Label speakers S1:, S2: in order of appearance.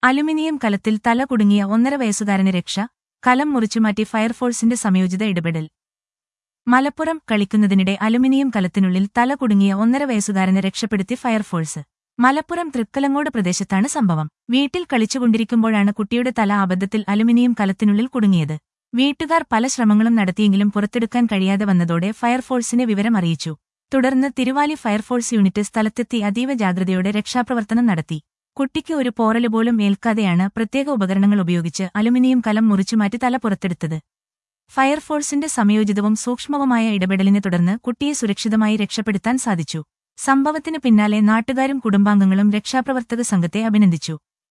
S1: aluminium കലത്തിൽ തല കുടുങ്ങിയ ഒന്നര വയസ്സുകാരന് രക്ഷ കലം മുറിച്ചുമാറ്റി ഫയർഫോഴ്സിന്റെ സംയോജിത ഇടപെടൽ മലപ്പുറം കളിക്കുന്നതിനിടെ അലുമിനിയം കലത്തിനുള്ളിൽ തല കുടുങ്ങിയ ഒന്നര വയസ്സുകാരനെ രക്ഷപ്പെടുത്തി ഫയർഫോഴ്സ് മലപ്പുറം തൃക്കലങ്ങോട് പ്രദേശത്താണ് സംഭവം വീട്ടിൽ കളിച്ചുകൊണ്ടിരിക്കുമ്പോഴാണ് കുട്ടിയുടെ തല അബദ്ധത്തിൽ അലുമിനിയം കലത്തിനുള്ളിൽ കുടുങ്ങിയത് വീട്ടുകാർ പല ശ്രമങ്ങളും നടത്തിയെങ്കിലും പുറത്തെടുക്കാൻ കഴിയാതെ വന്നതോടെ ഫയർഫോഴ്സിനെ വിവരം അറിയിച്ചു തുടർന്ന് തിരുവാലി ഫയർഫോഴ്സ് യൂണിറ്റ് സ്ഥലത്തെത്തി അതീവ ജാഗ്രതയോടെ രക്ഷാപ്രവർത്തനം നടത്തി കുട്ടിക്ക് ഒരു പോറല് പോലും ഏൽക്കാതെയാണ് പ്രത്യേക ഉപകരണങ്ങൾ ഉപയോഗിച്ച് അലുമിനിയം കലം മുറിച്ചുമാറ്റി തല പുറത്തെടുത്തത് ഫയർഫോഴ്സിന്റെ സംയോജിതവും സൂക്ഷ്മവുമായ ഇടപെടലിനെ തുടർന്ന് കുട്ടിയെ സുരക്ഷിതമായി രക്ഷപ്പെടുത്താൻ സാധിച്ചു സംഭവത്തിന് പിന്നാലെ നാട്ടുകാരും കുടുംബാംഗങ്ങളും രക്ഷാപ്രവർത്തക സംഘത്തെ അഭിനന്ദിച്ചു